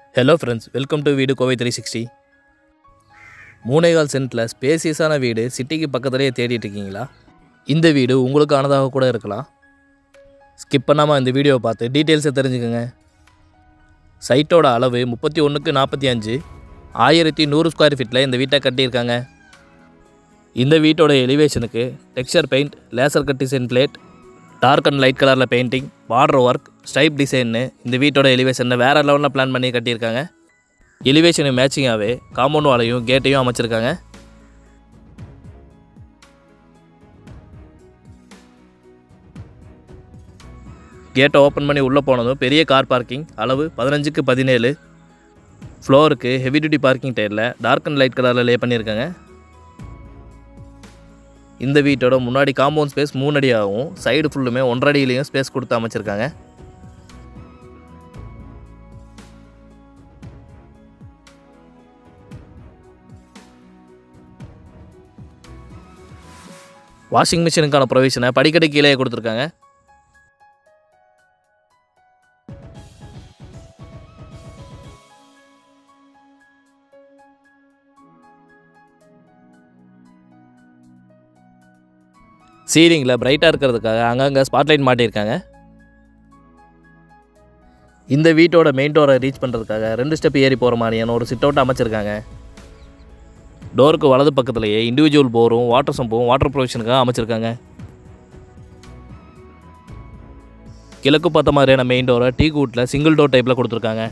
hello friends welcome to வீடு Kovai three sixty மூணேகால் சென்ட்டில் ஸ்பேசியஸான வீடு சிட்டிக்கு பக்கத்துலேயே தேடிட்டு இருக்கீங்களா இந்த வீடு உங்களுக்கானதாக கூட இருக்கலாம் ஸ்கிப் பண்ணாமல் இந்த வீடியோவை பார்த்து டீட்டெயில்ஸை தெரிஞ்சுக்கோங்க சைட்டோட அளவு முப்பத்தி ஒன்றுக்கு நாற்பத்தி அஞ்சு ஆயிரத்தி நூறு ஸ்கொயர் ஃபீட்டில் இந்த வீட்டை கட்டியிருக்காங்க இந்த வீட்டோட எலிவேஷனுக்கு texture paint laser cut design plate dark and light கலரில் பெயிண்டிங் பார்டர் ஒர்க் ஸ்டைப் டிசைன்னு இந்த வீட்டோட எலிவேஷனில் வேறு லெவலில் பிளான் பண்ணி கட்டியிருக்காங்க எலிவேஷனுக்கு மேட்சிங்காகவே காம்பவுண்ட் வாலையும் கேட்டையும் அமைச்சிருக்காங்க கேட்டை ஓப்பன் பண்ணி உள்ளே போனதும் பெரிய கார் பார்க்கிங் அளவு பதினஞ்சுக்கு பதினேழு ஃப்ளோருக்கு ஹெவி டியூட்டி பார்க்கிங் டயரில் டார்க் அண்ட் லைட் கலரில் லே பண்ணியிருக்காங்க இந்த வீட்டோட முன்னாடி காம்பவுண்ட் ஸ்பேஸ் மூணு அடியாகவும் சைடு ஃபுல்லுமே ஒன்றரை அடியிலையும் ஸ்பேஸ் கொடுத்து அமைச்சிருக்காங்க வாஷிங் மிஷினுக்கான ப்ரொவிஷனை படிக்கட்டு கீழே கொடுத்துருக்காங்க சீலிங்கில் பிரைட்டாக இருக்கிறதுக்காக அங்கங்கே ஸ்பாட்லைட் மாட்டியிருக்காங்க இந்த வீட்டோட மெயின் டோரை ரீச் பண்ணுறதுக்காக ரெண்டு ஸ்டெப் ஏறி போகிற மாதிரியான ஒரு சிட் அவுட் அமைச்சிருக்காங்க டோருக்கு வலது பக்கத்துலேயே இண்டிவிஜுவல் போரும் வாட்டர் சம்பும் வாட்டர் ப்ரொவிஷனுக்காக அமைச்சிருக்காங்க கிழக்கு பார்த்த மாதிரியான மெயின் டோரை டீ கூட்டில் சிங்கிள் டோர் டைப்பில் கொடுத்துருக்காங்க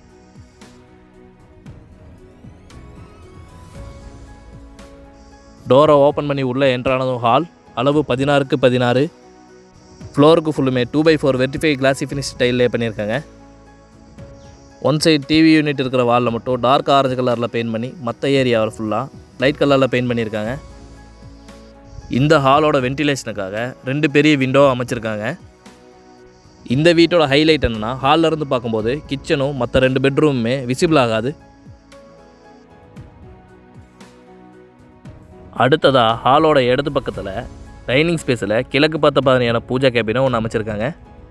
டோரை ஓப்பன் பண்ணி உள்ளே என்ட்ரானதும் ஹால் அளவு பதினாறுக்கு பதினாறு ஃப்ளோருக்கு ஃபுல்லுமே டூ பை ஃபோர் வெர்டிஃபை கிளாசி ஃபினிஷ் ஸ்டைல்லே பண்ணியிருக்காங்க ஒன் சைடு டிவி யூனிட் இருக்கிற வாலில் மட்டும் டார்க் ஆரஞ்சு கலரில் பெயிண்ட் பண்ணி மற்ற ஏரியாவில் ஃபுல்லாக லைட் கலரில் பெயிண்ட் பண்ணியிருக்காங்க இந்த ஹாலோட வென்டிலேஷனுக்காக ரெண்டு பெரிய விண்டோ அமைச்சிருக்காங்க இந்த வீட்டோட ஹைலைட் என்னென்னா ஹாலில் இருந்து பார்க்கும்போது கிச்சனும் மற்ற ரெண்டு பெட்ரூமுமே விசிபிள் ஆகாது அடுத்ததாக ஹாலோட இடது பக்கத்தில் டைனிங் ஸ்பேஸில் கிழக்கு பார்த்த மாதிரியான பூஜா கேபினும் ஒன்று அமைச்சிருக்காங்க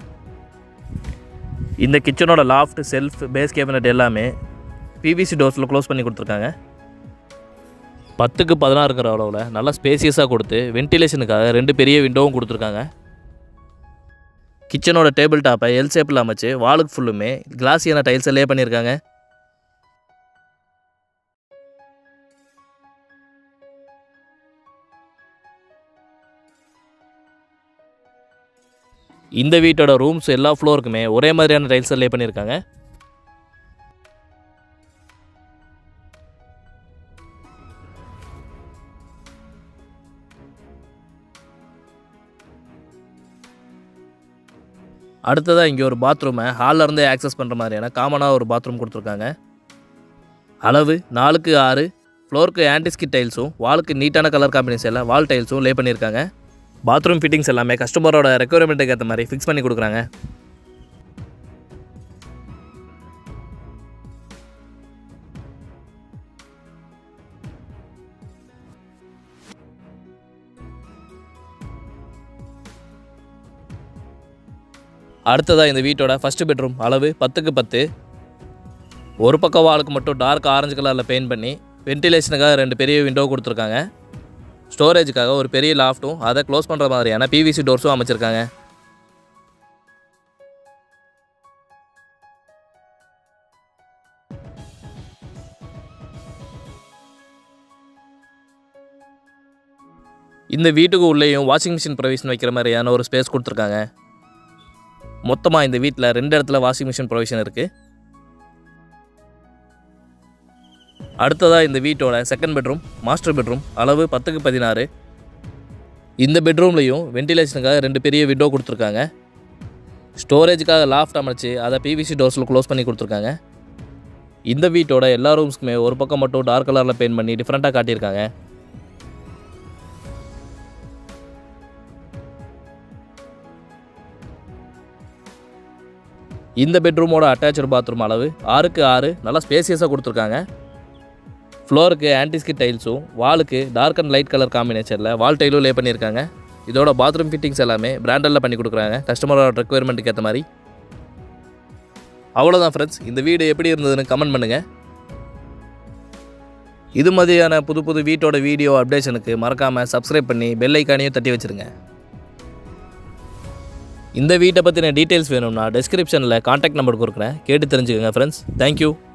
இந்த கிச்சனோட லாஃப்ட் செல்ஃப் பேஸ் கேபினட் எல்லாமே பிவிசி டோர்ஸில் க்ளோஸ் பண்ணி கொடுத்துருக்காங்க பத்துக்கு பதினாறுங்கிற அளவில் நல்லா ஸ்பேசியஸாக கொடுத்து வென்டிலேஷனுக்காக ரெண்டு பெரிய விண்டோவும் கொடுத்துருக்காங்க கிச்சனோட டேபிள் டாப்பை எல் ஷேப்பில் அமைச்சு வாலுக்கு ஃபுல்லுமே கிளாஸியான டைல்ஸை லே பண்ணியிருக்காங்க இந்த வீட்டோட ரூம்ஸ் எல்லா ஃப்ளோருக்குமே ஒரே மாதிரியான டைல்ஸ் லே பண்ணியிருக்காங்க அடுத்ததாக இங்கே ஒரு பாத்ரூமை ஹாலில் இருந்தே ஆக்சஸ் பண்ணுற மாதிரியான காமனாக ஒரு பாத்ரூம் கொடுத்துருக்காங்க அளவு நாலுக்கு ஆறு ஃப்ளோருக்கு ஆன்டிஸ்கிட் டைல்ஸும் வாலுக்கு நீட்டான கலர் காம்பினேஷனில் வால் டைல்ஸும் லே பண்ணியிருக்காங்க பாத்ரூம் ஃபிட்டிங்ஸ் எல்லாமே கஸ்டமரோட ரெக்குவயர்மெண்ட்டுக்கு ஏற்ற மாதிரி ஃபிக்ஸ் பண்ணி கொடுக்குறாங்க அடுத்ததாக இந்த வீட்டோட ஃபஸ்ட்டு பெட்ரூம் அளவு பத்துக்கு பத்து ஒரு பக்கம் வாளுக்கு மட்டும் டார்க் ஆரஞ்சு கலரில் பெயிண்ட் பண்ணி வென்டிலேஷனுக்காக ரெண்டு பெரிய விண்டோ கொடுத்துருக்காங்க ஸ்டோரேஜுக்காக ஒரு பெரிய லாஃப்ட்டும் அதை க்ளோஸ் பண்ணுற மாதிரியான பிவிசி டோர்ஸும் அமைச்சிருக்காங்க இந்த வீட்டுக்கு உள்ளேயும் வாஷிங் மிஷின் ப்ரொவிஷன் வைக்கிற மாதிரியான ஒரு ஸ்பேஸ் கொடுத்துருக்காங்க மொத்தமாக இந்த வீட்டில் ரெண்டு இடத்துல வாஷிங் மிஷின் ப்ரொவிஷன் இருக்குது அடுத்ததாக இந்த வீட்டோட செகண்ட் பெட்ரூம் மாஸ்டர் பெட்ரூம் அளவு பத்துக்கு பதினாறு இந்த பெட்ரூம்லேயும் வென்டிலேஷனுக்காக ரெண்டு பெரிய விண்டோ கொடுத்துருக்காங்க ஸ்டோரேஜுக்காக லாஃப்ட் அமைச்சு அதை பிவிசி டோர்ஸில் க்ளோஸ் பண்ணி கொடுத்துருக்காங்க இந்த வீட்டோட எல்லா ரூம்ஸ்க்குமே ஒரு பக்கம் மட்டும் டார்க் கலரில் பெயிண்ட் பண்ணி டிஃப்ரெண்ட்டாக காட்டியிருக்காங்க இந்த பெட்ரூமோட அட்டாச்சு பாத்ரூம் அளவு ஆறுக்கு ஆறு நல்லா ஸ்பேசியஸாக கொடுத்துருக்காங்க ஃப்ளோருக்கு ஆன்டிஸ்கிட் டைல்ஸும் வாலுக்கு டார்க் அண்ட் லைட் கலர் காம்பினேஷனில் வால் டைலும் லே பண்ணியிருக்காங்க இதோட பாத்ரூம் ஃபிட்டிங்ஸ் எல்லாமே பிராண்டலில் பண்ணி கொடுக்குறாங்க கஸ்டமரோட ரெக்குவயர்மெண்ட்டுக்கு ஏற்ற மாதிரி அவ்வளோதான் ஃப்ரெண்ட்ஸ் இந்த வீடு எப்படி இருந்ததுன்னு கமெண்ட் பண்ணுங்கள் இது மாதிரியான புது புது வீட்டோட வீடியோ அப்டேஷனுக்கு மறக்காமல் சப்ஸ்கிரைப் பண்ணி பெல் ஐக்கானையும் தட்டி வச்சுருங்க இந்த வீட்டை பற்றின டீட்டெயில்ஸ் வேணும்னா டிஸ்கிரிப்ஷனில் காண்டாக்ட் நம்பர் கொடுக்குறேன் கேட்டு தெரிஞ்சுக்கோங்க ஃப்ரெண்ட்ஸ் தேங்க்யூ